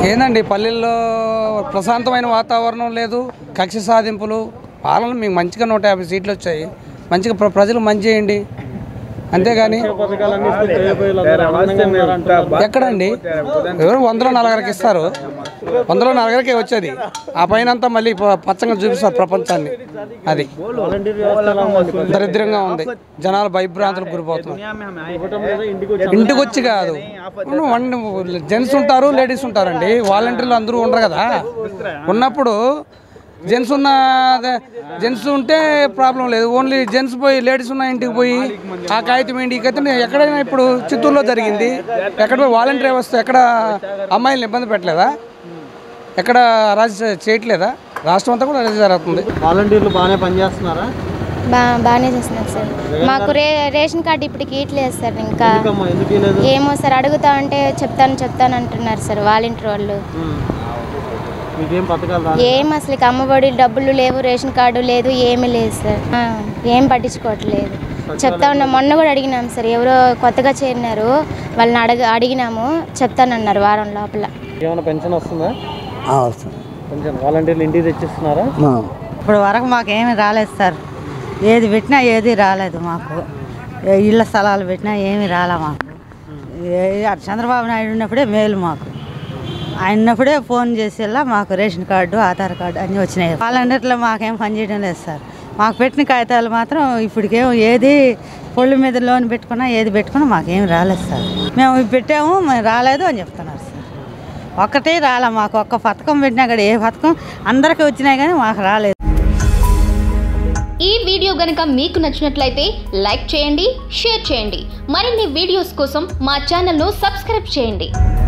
ఏందండి పల్లెల్లో ప్రశాంతమైన వాతావరణం లేదు కక్ష సాధింపులు పాలన మీకు మంచిగా నూట యాభై సీట్లు వచ్చాయి మంచిగా ప్ర- ప్రజలు మంచి చేయండి అంతేగాని పథకాలన్నీ ఇస్తే పేదలందరూ ఆనందంగా ఉన్నారంటున్నారు. ఎక్కడండి ఎవరు వందలో నలుగురికి ఇస్తారు వందలో నలుగురికే వచ్చేది ఆ పైన అంతా మళ్ళీ ప- పచ్చగా చూపిస్తారు ప్రపంచాన్ని అది వాలంటీర్ వ్యవస్థ ఎలా ఉంది? దరిద్రంగా ఉంది జనాలు భయభ్రాంతులకు గురిపోతున్నారు ఇవ్వటం లేదా ఇంటికి వచ్చి ఇంటికి వచ్చి కాదు జెంట్స్ ఉంటారు లేడీస్ ఉంటారండి వాలంటీర్లు అందరూ ఉండరు కదా ఉన్నప్పుడు జెంట్స్ ఉన్న జెంట్స్ ఉంటే ప్రాబ్లం లేదు ఓన్లీ జెంట్స్ పోయి లేడీస్ ఉన్న ఇంటికి పోయి ఆ కాగితం ఏంటి ఈ కాగితం ఎక్కడైనా ఇప్పుడు చిత్తూరులో జరిగింది ఎక్కడ పోయి వాలంటీర్ వస్తే ఎక్కడ అమ్మాయిలను ఇబ్బంది పెట్టలేదా ఎక్కడ రాజీ చేయట్లేదా రాష్ట్రం అంతా కూడా అదే జరుగుతుంది వాలంటీర్లు బాగానే పనిచేస్తున్నారా బా బాగానే చేస్తున్నారు సార్ మాకు రే రేషన్ కార్డు ఇప్పటికి ఇట్లేదు సార్ ఇంకా ఎందుకమ్మా ఎందుకు ఇవ్వలేదు? ఏమో సార్ అడుగుతా అంటే చెప్తాను చెప్తాను అంటున్నారు సార్ వాలంటీర్ వాళ్ళు ఉమ్. మీకేం పథకాలు రా ఏం అసలు ఇక అమ్మఒడి డబ్బులు లేవు రేషన్ కార్డు లేదు ఏమీ లేదు సార్ ఆ, ఏం పట్టించుకోవట్లేదు చెప్తా ఉన్నాం మొన్న కూడా అడిగినాం సార్ ఎవరో కొత్తగా చేరినారు వాళ్ళని అడగ అడిగినాము చెప్తానన్నారు వారం లోపల ఏమైనా పెన్షన్ వస్తుందా పెన్షన్ వాలంటీర్లు ఇంటికి తెచ్చిస్తున్నారా ఇప్పుడు వరకు మాకేమీ రాలేదు సార్ ఏది పెట్టినా ఏది రాలేదు మాకు ఏ ఇళ్ళ స్థలాలు పెట్టినా ఏమీ రాలే మాకు ఏ- ఆ చంద్రబాబు నాయుడు ఉన్నప్పుడే మేలు మాకు ఆయన ఉన్నప్పుడే ఫోన్ చేసేలా మాకు రేషన్ కార్డు ఆధార్ కార్డు అన్నీ వచ్చినాయి వాలంటీర్లో మాకేం పనిచేయడం లేదు సార్ మాకు పెట్టిన కాగితాలు మాత్రం ఇప్పటికేం ఏది పొళ్ళు మీద లోన్ పెట్టుకున్నా ఏది పెట్టుకున్నా మాకేం రాలేదు సార్ మేము ఇవి పెట్టాము మేము రాలేదు అని చెప్తున్నారు సార్ ఒక్కటే రాలే మాకు ఒక్క పథకం పెట్టినా కూడా ఏ పథకం అందరికీ వచ్చినాయి కానీ మాకు రాలేదు ఈ వీడియో గనుక మీకు నచ్చినట్లయితే లైక్ చేయండి షేర్ చేయండి మరిన్ని వీడియోస్ కోసం మా ఛానల్ను సబ్స్క్రైబ్ చేయండి